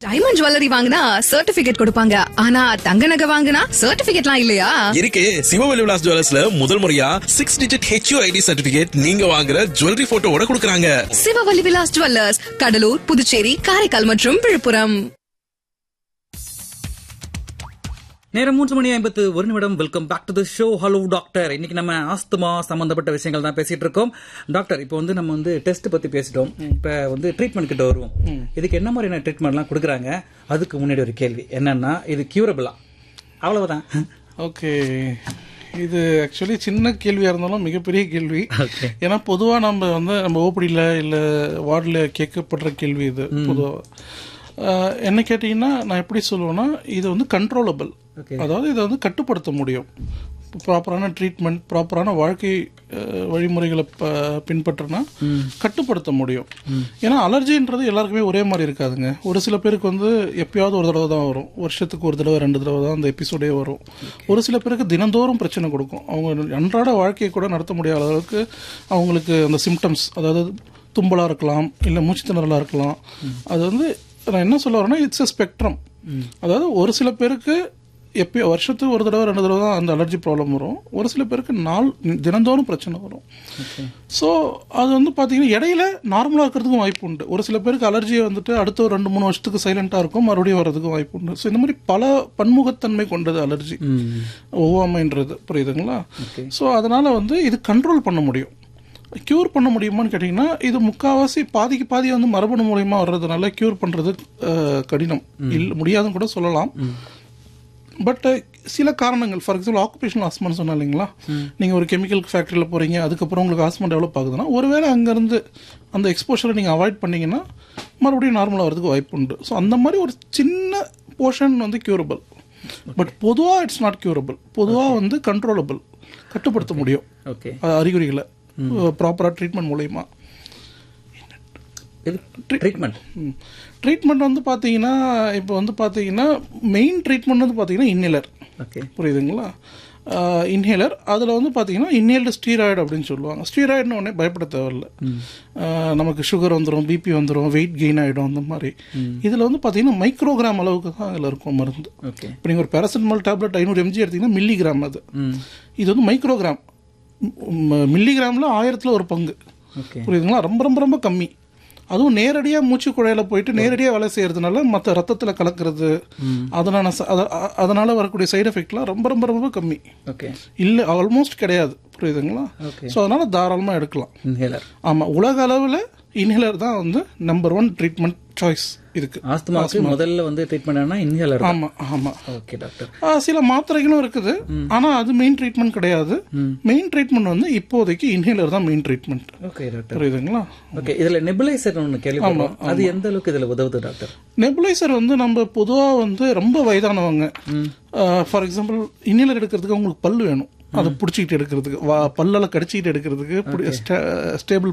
Diamond jewellery வாங்கினா certificate கொடுப்பாங்க ஆனா தங்க நகை வாங்கினா சர்டிபிகேட்லாம் இல்லையா இருக்கு சிவவெளி விலாஸ் ஜுவல்லர்ஸ்ல முதல் முறையா six digit H U I D certificate நீங்க வாங்குற ஜுவல்லரி போட்டோவோட கொடுக்கறாங்க சிவவல்லி விலாஸ் ஜுவல்லர்ஸ் கடலூர் புதுச்சேரி காரைக்கால் மற்றும் விழுப்புரம் நேரம் மூன்று மணி ஐம்பத்து ஒரு நிமிடம் welcome back to the show hello doctor இன்னைக்கு நம்ம ஆஸ்துமா சம்பந்தப்பட்ட விஷயங்கள் தான் பேசிட்டு இருக்கோம் டாக்டர் இப்போ வந்து நம்ம வந்து டெஸ்ட் பத்தி பேசிட்டோம் இப்போ வந்து ட்ரீட்மெண்ட் கிட்ட வருவோம் இதுக்கு என்ன மாதிரியான ட்ரீட்மெண்ட்லாம் கொடுக்குறாங்க அதுக்கு முன்னாடி ஒரு கேள்வி என்னன்னா இது கியூரபிளா அவ்வளவுதான் ஓகே இது ஆக்சுவலி சின்ன கேள்வியா இருந்தாலும் மிகப்பெரிய கேள்வி ஏன்னா பொதுவா நம்ம வந்து நம்ம ஓப்படியில் இல்ல வார்டில் கேட்கப்படுற கேள்வி இது பொதுவா ஆஹ், என்ன கேட்டீங்கன்னா நான் எப்படி சொல்லுவேன்னா இது வந்து கண்ட்ரோலபிள் அதாவது இதை வந்து கட்டுப்படுத்த முடியும் ப்ராப்பரான ட்ரீட்மெண்ட் ப்ராப்பரான வாழ்க்கை அஹ், வழிமுறைகளை ப- பின்பற்றினா கட்டுப்படுத்த முடியும் ஏன்னா அலர்ஜின்றது எல்லாருக்குமே ஒரே மாதிரி இருக்காதுங்க ஒரு சில பேருக்கு வந்து எப்பயாவது ஒரு தடவை தான் வரும் வருஷத்துக்கு ஒரு தடவை ரெண்டு தடவை தான் அந்த எபிசோடே வரும் ஒரு சில பேருக்கு தினந்தோறும் பிரச்சனை கொடுக்கும் அவங்க அன்றாட வாழ்க்கையை கூட நடத்த முடியாத அளவுக்கு அவங்களுக்கு அந்த சிம்டம்ஸ் அதாவது தும்பலாக இருக்கலாம் இல்லை மூச்சு திணறலாக இருக்கலாம் அது வந்து நான் என்ன சொல்ல வரேன்னா இட்ஸ் எ ஸ்பெக்ட்ரம் அதாவது ஒரு சில பேருக்கு எப்பயோ வருஷத்துக்கு ஒரு தடவை ரெண்டு தடவை தான் அந்த அலர்ஜி ப்ராப்ளம் வரும் ஒரு சில பேருக்கு நாள் தினந்தோறும் பிரச்சனை வரும் ஸோ அது வந்து பார்த்தீங்கன்னா இடையில நார்மலாக இருக்கிறதுக்கும் வாய்ப்பு உண்டு ஒரு சில பேருக்கு அலர்ஜியை வந்துட்டு அடுத்த ஒரு ரெண்டு மூணு வருஷத்துக்கு சைலண்டாக இருக்கும் மறுபடியும் வர்றதுக்கும் வாய்ப்பு உண்டு ஸோ இந்த மாதிரி பல பன்முகத்தன்மை கொண்டது அலர்ஜி ஒவ்வாமைன்றது புரியுதுங்களா ஸோ அதனால வந்து இது கண்ட்ரோல் பண்ண முடியும் க்யூர் பண்ண முடியுமான்னு கேட்டிங்கன்னா இது முக்கால்வாசி பாதிக்கு பாதி வந்து மரபணு மூலியமா வர்றதுனால க்யூர் பண்ணுறது கடினம் இல்லை முடியாதுன்னு கூட சொல்லலாம் பட் சில காரணங்கள் ஃபார் எக்ஸாம்பிள் ஆக்குபேஷனல் ஆஸ்மான்னு சொன்னா இல்லைங்களா நீங்கள் ஒரு கெமிக்கல் ஃபேக்ட்ரியில் போகிறீங்க அதுக்கப்புறம் உங்களுக்கு ஆஸ்மா டெவலப் ஆகுதுன்னா ஒருவேளை அங்கேருந்து அந்த எக்ஸ்போஷரை நீங்கள் அவாய்ட் பண்ணீங்கன்னா மறுபடியும் நார்மலாக வரதுக்கு வாய்ப்பு உண்டு ஸோ அந்த மாதிரி ஒரு சின்ன போர்ஷன் வந்து க்யூரபிள் பட் பொதுவாக இட்ஸ் நாட் க்யூரபிள் பொதுவாக வந்து கண்ட்ரோலபிள் கட்டுப்படுத்த முடியும் ஓகே அஹ் அறிகுறிகளை ப்ராப்பராக ட்ரீட்மெண்ட் மூலயமா இது ட்ரீட்மெண்ட் ட்ரீட்மெண்ட் வந்து பார்த்தீங்கன்னா இப்போ வந்து பார்த்தீங்கன்னா மெயின் ட்ரீட்மெண்ட் வந்து பார்த்தீங்கன்னா இன்னிலர் ஓகே புரியுதுங்களா இன்ஹேலர் அதில் வந்து பார்த்தீங்கன்னா இன்ஹேல்டு ஸ்டீராய்டு அப்படின்னு சொல்லுவாங்க ஸ்டீராய்டுன்னு உடனே பயப்பட தேவையில்ல ஆஹ் நமக்கு சுகர் வந்துடும் பிபி வந்துடும் வெயிட் கெயின் ஆகிடும் அந்த மாதிரி இதில் வந்து பார்த்தீங்கன்னா மைக்ரோகிராம் அளவுக்கு தான் அதில் இருக்கும் மருந்து ஓகே இப்போ நீங்கள் ஒரு பேராசிட்டமால் டேப்லெட் ஐநூறு எம்ஜி எடுத்தீங்கன்னா மில்லிகிராம் அது இது வந்து மைக்ரோகிராம் மில்லிகிராமில் ஆயிரத்தில் ஒரு பங்கு ஓகே புரியுதுங்களா ரொம்ப ரொம்ப ரொம்ப கம்மி அதுவும் நேரடியாக மூச்சு குழாயில போயிட்டு நேரடியாக வேலை செய்யறதுனால மற்ற ரத்தத்தில் கலக்கிறது அதனால ச- அத- அ- அதனால வரக்கூடிய சைடு எஃபெக்ட்லாம் ரொம்ப ரொம்ப ரொம்ப கம்மி ஓகே இல்லை ஆல்மோஸ்ட் கிடையாது புரியுதுங்களா Okay. ஸோ அதனால தாராளமாக எடுக்கலாம் இன்ஹேலர் ஆமாம் உலக அளவில் இன்ஹேலர் தான் வந்து நம்பர் ஒன் ட்ரீட்மெண்ட் சாய்ஸ் இதுக்கு ஆஸ்துமாவுக்கு முதல்ல வந்து ட்ரீட்மெண்ட் இன்ஹேலர் ஆமாம் ஆமாம் ஓகே டாக்டர் ஆ, சில மாத்திரைகளும் இருக்குது ஆனா அது மெயின் ட்ரீட்மெண்ட் கிடையாது மெயின் ட்ரீட்மெண்ட் வந்து இப்போதைக்கு இன்ஹேலர் தான் மெயின் ட்ரீட்மெண்ட் ஓகே டாக்டர் புரியுதுங்களா ஓகே இதுல நெபுலைசர் ஒன்று கேள்விப்படுறோம் அது எந்த அளவுக்கு இதுல உதவுது டாக்டர் நெபுலைசர் வந்து நம்ம பொதுவா வந்து ரொம்ப வயதானவங்க ஃபார் எக்ஸாம்பிள் இன்னிலர் எடுக்கிறதுக்கு அவங்களுக்கு பல்லு வேணும் அதை பிடிச்சிக்கிட்டு எடுக்கிறதுக்கு வா- பல்லால கடிச்சிக்கிட்டு எடுக்கிறதுக்கு ஸ்டேபிள்